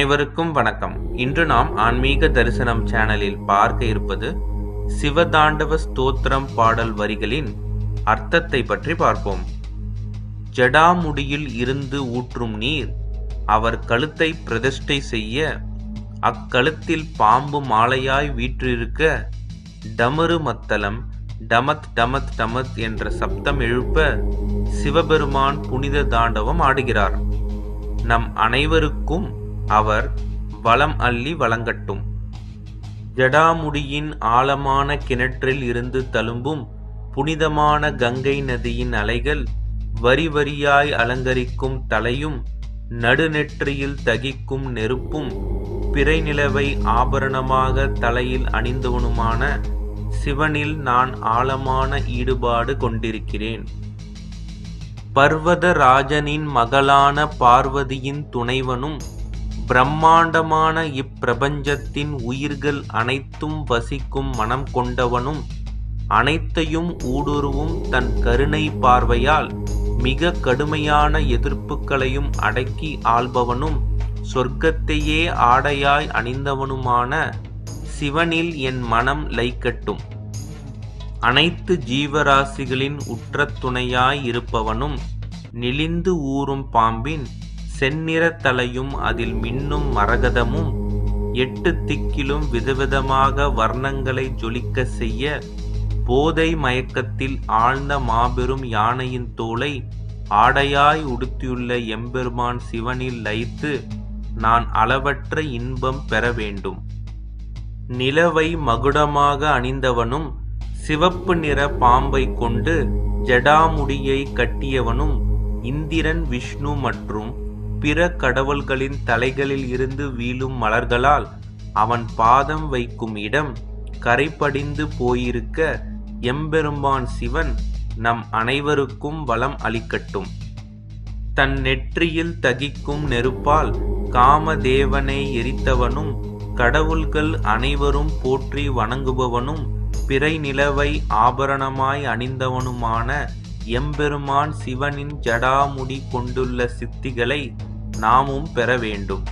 அனைவருக்கும் வணக்கம் இன்று நாம் ஆன்மீக தரிசனம் சேனலில் பார்க்க இருப்பது சிவதாண்டவ ஸ்தோத்திரம் பாடல் வரிகளின் அர்த்தத்தை பற்றி பார்ப்போம் ஜடாமுடியில் இருந்து ஊற்றும் நீர் அவர் கழுத்தை பிரதிஷ்டை செய்ய அக்கழுத்தில் பாம்பு மாலையாய் வீற்றிருக்க டமரு மத்தளம் டமத் டமத் டமத் என்ற சப்தம் எழுப்ப சிவபெருமான் புனித தாண்டவம் ஆடுகிறார் நம் அனைவருக்கும் அவர் வளம் அள்ளி வழங்கட்டும் ஜடாமுடியின் ஆழமான கிணற்றில் இருந்து தழும்பும் புனிதமான கங்கை நதியின் அலைகள் வரி வரியாய் அலங்கரிக்கும் தலையும் நடுநெற்றியில் தகிக்கும் நெருப்பும் பிறை நிலவை ஆபரணமாக தலையில் அணிந்தவனுமான சிவனில் நான் ஆழமான ஈடுபாடு கொண்டிருக்கிறேன் பர்வத ராஜனின் மகளான பார்வதியின் துணைவனும் பிரம்மாண்டமான இப்பிரபஞ்சத்தின் உயிர்கள் அனைத்தும் வசிக்கும் மனம் கொண்டவனும் அனைத்தையும் ஊடுருவும் தன் கருணை பார்வையால் மிக கடுமையான எதிர்ப்புகளையும் அடக்கி ஆள்பவனும் சொர்க்கத்தையே ஆடையாய் அணிந்தவனுமான சிவனில் என் மனம் லைக்கட்டும் அனைத்து ஜீவராசிகளின் உற்ற துணையாய் இருப்பவனும் நெளிந்து ஊறும் பாம்பின் செந்நிற தலையும் அதில் மின்னும் மரகதமும் எட்டு திக்கிலும் விதவிதமாக வர்ணங்களை ஜொலிக்க செய்ய போதை மயக்கத்தில் ஆழ்ந்த மாபெரும் யானையின் தோலை ஆடையாய் உடுத்தியுள்ள எம்பெருமான் சிவனில் லயித்து நான் அளவற்ற இன்பம் பெற வேண்டும் நிலவை மகுடமாக அணிந்தவனும் சிவப்பு நிற பாம்பை கொண்டு ஜடாமுடியை கட்டியவனும் இந்திரன் விஷ்ணு மற்றும் பிற கடவுள்களின் தலைகளில் இருந்து வீழும் மலர்களால் அவன் பாதம் வைக்கும் இடம் கரைபடிந்து போயிருக்க எம்பெருமான் சிவன் நம் அனைவருக்கும் வளம் அளிக்கட்டும் தன் நெற்றியில் தகிக்கும் நெருப்பால் காமதேவனை எரித்தவனும் கடவுள்கள் அனைவரும் போற்றி வணங்குபவனும் பிறை நிலவை ஆபரணமாய் அணிந்தவனுமான எம்பெருமான் சிவனின் ஜடாமுடி கொண்டுள்ள சித்திகளை நாமும் பெற வேண்டும்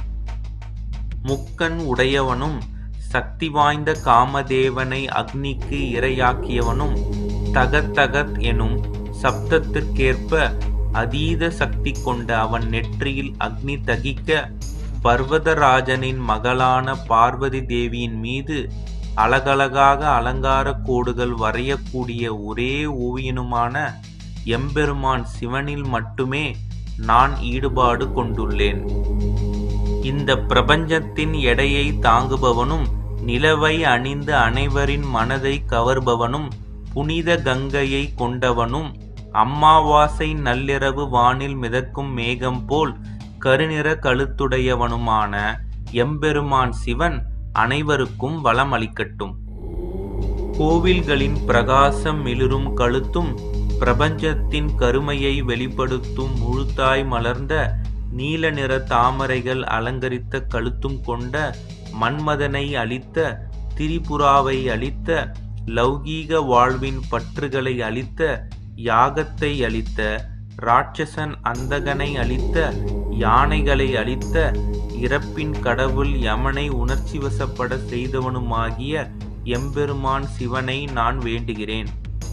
முக்கன் உடையவனும் சக்தி வாய்ந்த காமதேவனை அக்னிக்கு இரையாக்கியவனும் தகத் தகத் எனும் சப்தத்திற்கேற்ப அதீத சக்தி கொண்ட அவன் நெற்றியில் அக்னி தகிக்க பர்வதராஜனின் மகளான பார்வதி தேவியின் மீது அழகழகாக அலங்கார கோடுகள் வரையக்கூடிய ஒரே ஓவியனுமான எம்பெருமான் சிவனில் மட்டுமே நான் ஈடுபாடு கொண்டுள்ளேன் இந்த பிரபஞ்சத்தின் எடையை தாங்குபவனும் நிலவை அணிந்து அனைவரின் மனதை கவர்பவனும் புனித கங்கையை கொண்டவனும் அம்மாவாசை நள்ளிரவு வானில் மிதக்கும் மேகம் போல் கருநிற கழுத்துடையவனுமான எம்பெருமான் சிவன் அனைவருக்கும் வளம் அளிக்கட்டும் கோவில்களின் பிரகாசம் மிளிரும் கழுத்தும் பிரபஞ்சத்தின் கருமையை வெளிப்படுத்தும் முழுத்தாய் மலர்ந்த நீல நிற தாமரைகள் அலங்கரித்த கழுத்தும் கொண்ட மன்மதனை அளித்த திரிபுராவை அளித்த லௌகீக வாழ்வின் பற்றுகளை அளித்த யாகத்தை அளித்த ராட்சசன் அந்தகனை அளித்த யானைகளை அளித்த இறப்பின் கடவுள் யமனை உணர்ச்சி வசப்பட செய்தவனுமாகிய எம்பெருமான் சிவனை நான் வேண்டுகிறேன்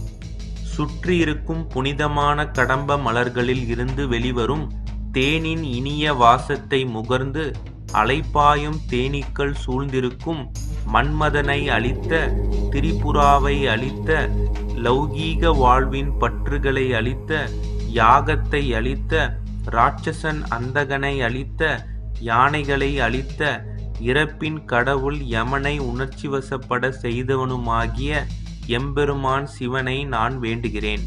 சுற்றி இருக்கும் புனிதமான கடம்ப மலர்களில் இருந்து வெளிவரும் தேனின் இனிய வாசத்தை முகர்ந்து அலைப்பாயும் தேனீக்கள் சூழ்ந்திருக்கும் மன்மதனை அளித்த திரிபுராவை அளித்த லௌகீக வாழ்வின் பற்றுகளை அளித்த யாகத்தை அளித்த ராட்சசன் அந்தகனை அளித்த யானைகளை அளித்த இறப்பின் கடவுள் யமனை உணர்ச்சி வசப்பட செய்தவனுமாகிய எம்பெருமான் சிவனை நான் வேண்டுகிறேன்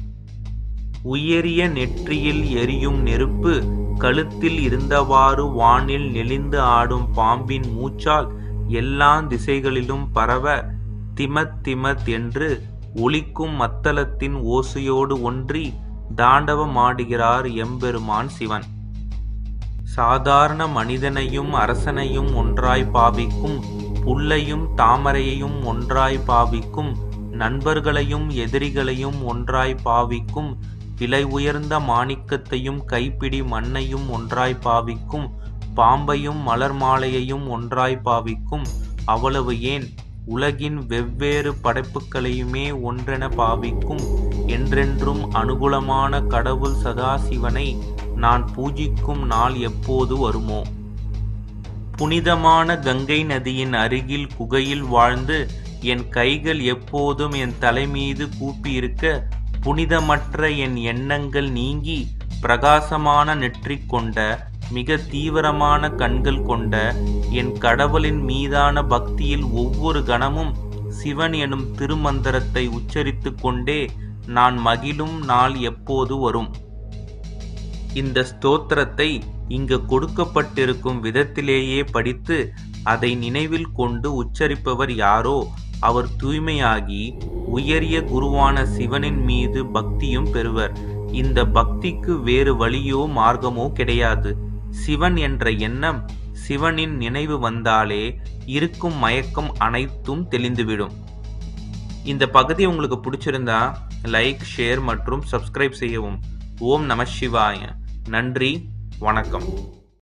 உயரிய நெற்றியில் எரியும் நெருப்பு கழுத்தில் இருந்தவாறு வானில் நெளிந்து ஆடும் பாம்பின் மூச்சால் எல்லா திசைகளிலும் பரவ திமத் திமத் என்று ஒலிக்கும் மத்தளத்தின் ஓசையோடு ஒன்றி தாண்டவமாடுகிறார் எம்பெருமான் சிவன் சாதாரண மனிதனையும் அரசனையும் ஒன்றாய் பாவிக்கும் புல்லையும் தாமரையையும் ஒன்றாய் பாவிக்கும் நண்பர்களையும் எதிரிகளையும் ஒன்றாய் பாவிக்கும் விலை உயர்ந்த மாணிக்கத்தையும் கைப்பிடி மண்ணையும் ஒன்றாய் பாவிக்கும் பாம்பையும் மலர் மாலையையும் ஒன்றாய் பாவிக்கும் அவ்வளவு ஏன் உலகின் வெவ்வேறு படைப்புகளையுமே ஒன்றென பாவிக்கும் என்றென்றும் அனுகூலமான கடவுள் சதாசிவனை நான் பூஜிக்கும் நாள் எப்போது வருமோ புனிதமான கங்கை நதியின் அருகில் குகையில் வாழ்ந்து என் கைகள் எப்போதும் என் தலைமீது கூப்பியிருக்க புனிதமற்ற என் எண்ணங்கள் நீங்கி பிரகாசமான நெற்றி கொண்ட மிக தீவிரமான கண்கள் கொண்ட என் கடவுளின் மீதான பக்தியில் ஒவ்வொரு கணமும் சிவன் எனும் திருமந்திரத்தை உச்சரித்து கொண்டே நான் மகிழும் நாள் எப்போது வரும் இந்த ஸ்தோத்திரத்தை இங்கு கொடுக்கப்பட்டிருக்கும் விதத்திலேயே படித்து அதை நினைவில் கொண்டு உச்சரிப்பவர் யாரோ அவர் தூய்மையாகி உயரிய குருவான சிவனின் மீது பக்தியும் பெறுவர் இந்த பக்திக்கு வேறு வழியோ மார்க்கமோ கிடையாது சிவன் என்ற எண்ணம் சிவனின் நினைவு வந்தாலே இருக்கும் மயக்கம் அனைத்தும் தெளிந்துவிடும் இந்த பகுதி உங்களுக்கு பிடிச்சிருந்தா லைக் ஷேர் மற்றும் சப்ஸ்கிரைப் செய்யவும் ஓம் நம சிவாய நன்றி வணக்கம்